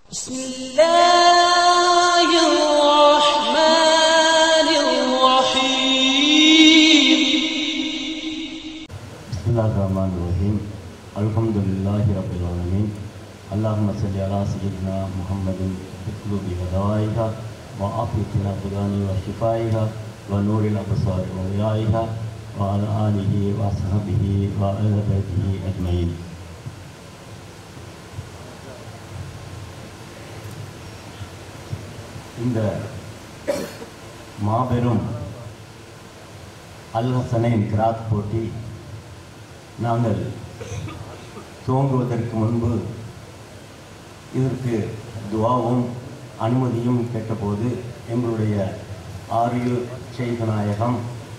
بسم الله الرحمن الرحيم بسم الله الرحمن الرحيم الحمد لله رب العالمين اللهم صل على سيدنا محمد في قلوب ودوائها وعافية الأبدان وشفائها ونور الأبصار وضيائها وعلى آله وصحبه وأهل بيته أجمعين இந்த மாபெரும் அல் ஹசனைன் கிராத் போட்டி நாங்கள் துவங்குவதற்கு முன்பு இதற்கு துவாவும் அனுமதியும் கேட்டபோது எங்களுடைய ஆரியு ஷெய்க் நாயகம்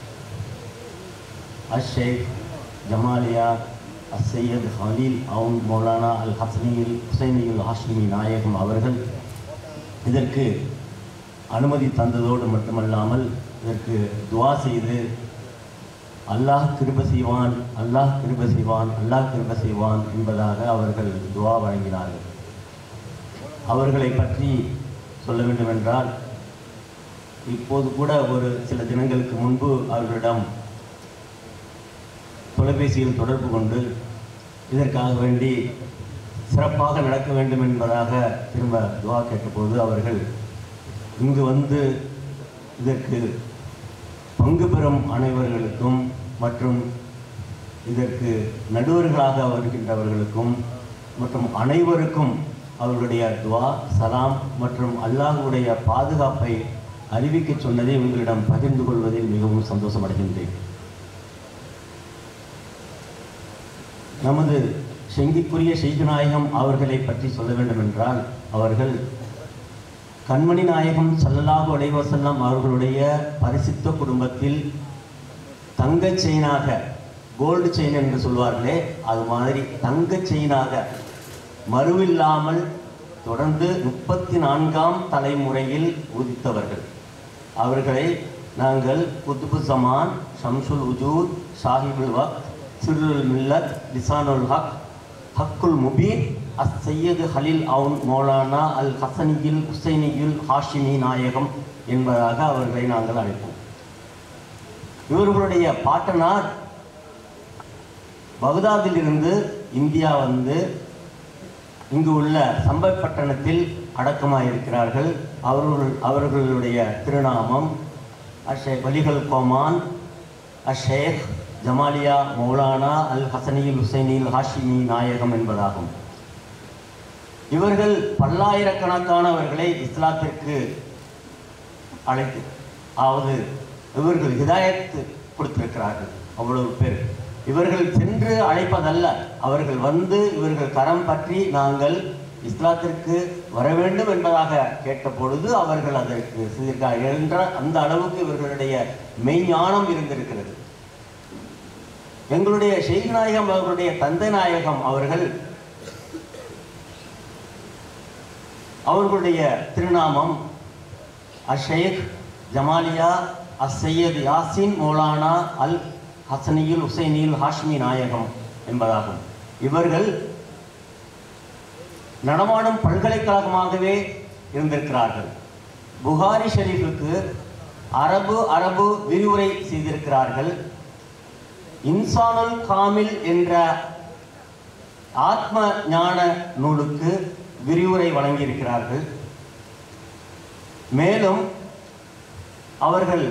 அஷேக் ஜமாலியா அசையத் ஹலீல் அவுன் மௌலானா அல் ஹசனியில் ஹுசைனியுல் ஹாஷ்மி நாயகம் அவர்கள் இதற்கு அனுமதி தந்ததோடு மட்டுமல்லாமல் இதற்கு துவா செய்து அல்லாஹ் கிருப செய்வான் அல்லாஹ் கிருப செய்வான் அல்லாஹ் கிருப செய்வான் என்பதாக அவர்கள் துவா வழங்கினார்கள் அவர்களை பற்றி சொல்ல வேண்டுமென்றால் இப்போது கூட ஒரு சில தினங்களுக்கு முன்பு அவர்களிடம் தொலைபேசியில் தொடர்பு கொண்டு இதற்காக வேண்டி சிறப்பாக நடக்க வேண்டும் என்பதாக திரும்ப துவா கேட்டபோது அவர்கள் இங்கு வந்து இதற்கு பங்கு பெறும் அனைவர்களுக்கும் மற்றும் இதற்கு நடுவர்களாக வருகின்றவர்களுக்கும் மற்றும் அனைவருக்கும் அவர்களுடைய துவா சலாம் மற்றும் அல்லாஹ்வுடைய பாதுகாப்பை அறிவிக்கச் சொன்னதை உங்களிடம் பகிர்ந்து கொள்வதில் மிகவும் சந்தோஷம் அடைகின்றேன் நமது செங்கிக்குரிய செய்குநாயகம் அவர்களை பற்றி சொல்ல வேண்டும் என்றால் அவர்கள் கண்மணி நாயகம் சல்லல்லாஹு அலைஹி வஸல்லம் அவர்களுடைய பரிசுத்த குடும்பத்தில் தங்கச் செயினாக கோல்டு செயின் என்று சொல்வார்களே அது மாதிரி தங்கச் செயினாக மறுவில்லாமல் தொடர்ந்து முப்பத்தி நான்காம் தலைமுறையில் உதித்தவர்கள் அவர்களை நாங்கள் குத்துபு ஜமான் ஷம்சுல் உஜூத் சாஹிபுல் வக் சிறுல் மில்லத் லிசானுல் ஹக் ஹக்குல் முபீன் அஸ் சையது ஹலில் அவுன் மௌலானா அல் ஹசனியில் ஹுசைனியுல் ஹாஷிமி நாயகம் என்பதாக அவர்களை நாங்கள் அழைப்போம் இவர்களுடைய பாட்டனார் பகதாதிலிருந்து இந்தியா வந்து இங்கு உள்ள சம்பத் பட்டணத்தில் அடக்கமாயிருக்கிறார்கள் அவர்கள் அவர்களுடைய திருநாமம் அஷே வலிகள் கோமான் அஷேக் ஜமாலியா மௌலானா அல் ஹசனியில் ஹுசைனில் ஹாஷிமி நாயகம் என்பதாகும் இவர்கள் பல்லாயிரக்கணக்கானவர்களை இஸ்லாத்திற்கு அழைத்து அதாவது இவர்கள் ஹிதாயத்து கொடுத்திருக்கிறார்கள் அவ்வளவு பேர் இவர்கள் சென்று அழைப்பதல்ல அவர்கள் வந்து இவர்கள் கரம் பற்றி நாங்கள் இஸ்லாத்திற்கு வர வேண்டும் என்பதாக கேட்ட பொழுது அவர்கள் அதற்கு செய்திருக்கிறார்கள் என்ற அந்த அளவுக்கு இவர்களுடைய மெய்ஞானம் இருந்திருக்கிறது எங்களுடைய ஷெய்க் நாயகம் அவர்களுடைய தந்தை நாயகம் அவர்கள் அவர்களுடைய திருநாமம் அஷேக் ஜமாலியா அசையத் யாசின் மௌலானா அல் ஹசனியுல் ஹுசைனியுல் ஹாஷ்மி நாயகம் என்பதாகும் இவர்கள் நடமாடும் பல்கலைக்கழகமாகவே இருந்திருக்கிறார்கள் புகாரி ஷெரீஃபுக்கு அரபு அரபு விரிவுரை செய்திருக்கிறார்கள் இன்சானுல் காமில் என்ற ஆத்ம ஞான நூலுக்கு விரிவுரை வழங்கியிருக்கிறார்கள் மேலும் அவர்கள்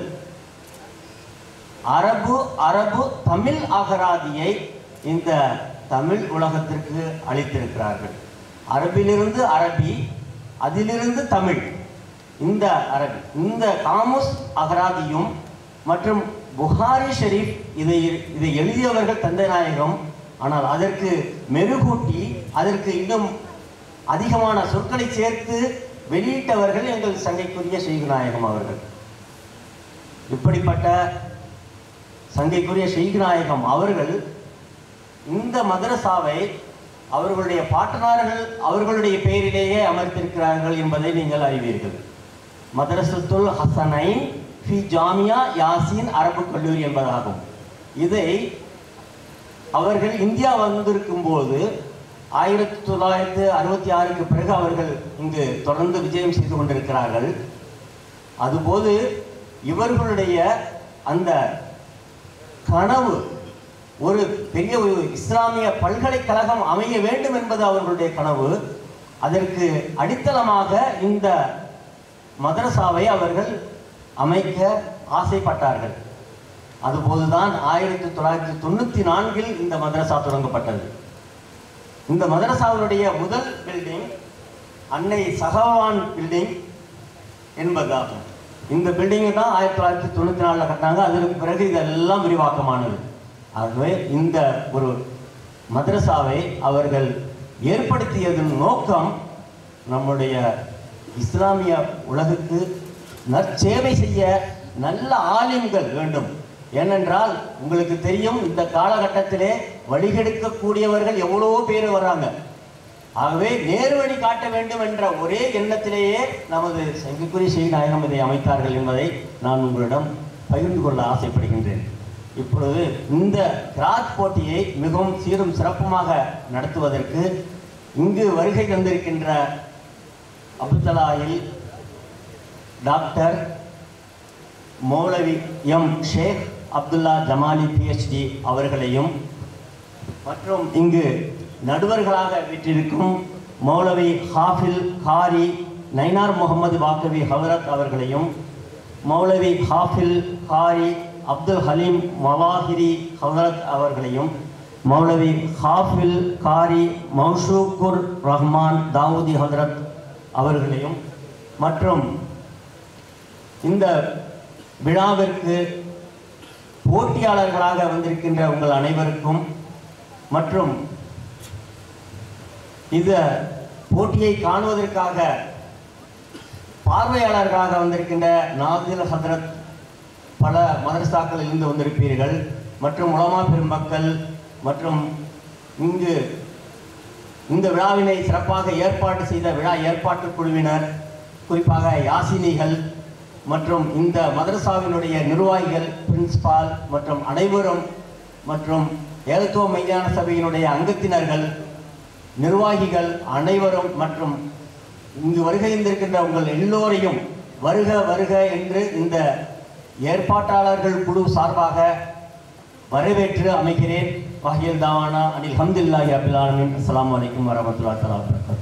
அரபு அரபு தமிழ் அகராதியை இந்த தமிழ் உலகத்திற்கு அளித்திருக்கிறார்கள் அரபிலிருந்து அரபி அதிலிருந்து தமிழ் இந்த அரபி இந்த காமுஸ் அகராதியும் மற்றும் புகாரி ஷெரீப் இதை இதை எழுதியவர்கள் தந்தை நாயகம் ஆனால் அதற்கு மெருகூட்டி அதற்கு இன்னும் அதிகமான சொற்களை சேர்த்து வெளியிட்டவர்கள் எங்கள் சங்கைக்குரிய செய்குநாயகம் அவர்கள் இப்படிப்பட்ட சங்கைக்குரிய செய்குநாயகம் அவர்கள் இந்த மதரசாவை அவர்களுடைய பாட்டனார்கள் அவர்களுடைய பெயரிலேயே அமர்த்திருக்கிறார்கள் என்பதை நீங்கள் அறிவீர்கள் மதரசத்துல் ஹசனைன் ஃபி ஜாமியா யாசின் அரபு கல்லூரி என்பதாகும் இதை அவர்கள் இந்தியா வந்திருக்கும் போது ஆயிரத்தி தொள்ளாயிரத்து அறுபத்தி ஆறுக்கு பிறகு அவர்கள் இங்கு தொடர்ந்து விஜயம் செய்து கொண்டிருக்கிறார்கள் அதுபோது இவர்களுடைய அந்த கனவு ஒரு பெரிய ஒரு இஸ்லாமிய பல்கலைக்கழகம் அமைய வேண்டும் என்பது அவர்களுடைய கனவு அதற்கு அடித்தளமாக இந்த மதரசாவை அவர்கள் அமைக்க ஆசைப்பட்டார்கள் அதுபோதுதான் ஆயிரத்தி தொள்ளாயிரத்தி தொண்ணூத்தி நான்கில் இந்த மதரசா தொடங்கப்பட்டது இந்த மதரசாவினுடைய முதல் பில்டிங் அன்னை சகவான் பில்டிங் என்பதாகும் இந்த பில்டிங் தான் ஆயிரத்தி தொள்ளாயிரத்தி தொண்ணூத்தி நாலுல கட்டினாங்க அதற்கு பிறகு இதெல்லாம் விரிவாக்கமானது ஆகவே இந்த ஒரு மதரசாவை அவர்கள் ஏற்படுத்தியதன் நோக்கம் நம்முடைய இஸ்லாமிய உலகுக்கு நற்சேவை செய்ய நல்ல ஆலிம்கள் வேண்டும் ஏனென்றால் உங்களுக்கு தெரியும் இந்த காலகட்டத்திலே வழிகெடுக்கக்கூடியவர்கள் எவ்வளவோ பேர் வர்றாங்க ஆகவே நேர்வழி காட்ட வேண்டும் என்ற ஒரே எண்ணத்திலேயே நமது சங்கிக்குரிய ஸ்ரீ நாயகம் இதை அமைத்தார்கள் என்பதை நான் உங்களிடம் பகிர்ந்து கொள்ள ஆசைப்படுகின்றேன் இப்பொழுது இந்த கிராத் போட்டியை மிகவும் சீரும் சிறப்புமாக நடத்துவதற்கு இங்கு வருகை தந்திருக்கின்ற அப்துல்லாயில் doctor Moulavi M Sheikh Abdullah Jamali PhD அவர்களையும் மற்றும் இங்கு நடுவர்களாக வீற்றிருக்கும் மௌலவி ஹாஃபில் காரி நைனார் முகமது பாக்கவி ஹவரத் அவர்களையும் மௌலவி ஹாஃபில் காரி அப்துல் ஹலீம் மவாஹிரி ஹவரத் அவர்களையும் மௌலவி ஹாஃபில் காரி மௌஷூக்குர் ரஹ்மான் தாவூதி ஹதரத் அவர்களையும் மற்றும் இந்த விழாவிற்கு போட்டியாளர்களாக வந்திருக்கின்ற உங்கள் அனைவருக்கும் மற்றும் இந்த போட்டியை காணுவதற்காக பார்வையாளர்களாக வந்திருக்கின்ற நாதில் ஹதரத் பல மதரசாக்களில் இருந்து வந்திருப்பீர்கள் மற்றும் உலமா பெருமக்கள் மற்றும் இங்கு இந்த விழாவினை சிறப்பாக ஏற்பாடு செய்த விழா ஏற்பாட்டு குழுவினர் குறிப்பாக யாசினிகள் மற்றும் இந்த மதரசாவினுடைய நிர்வாகிகள் பிரின்சிபால் மற்றும் அனைவரும் மற்றும் ஏகத்துவ மைதான சபையினுடைய அங்கத்தினர்கள் நிர்வாகிகள் அனைவரும் மற்றும் இங்கு வருகை இருந்திருக்கின்ற உங்கள் எல்லோரையும் வருக வருக என்று இந்த ஏற்பாட்டாளர்கள் குழு சார்பாக வரவேற்று அமைகிறேன் வஹியல் தாவானா அனில் ஹம்துல்லாஹி அபில் ஆலமின் அஸ்ஸலாமு அலைக்கும் வரமத்துல்லாஹி தஆலா வபரகாத்துஹு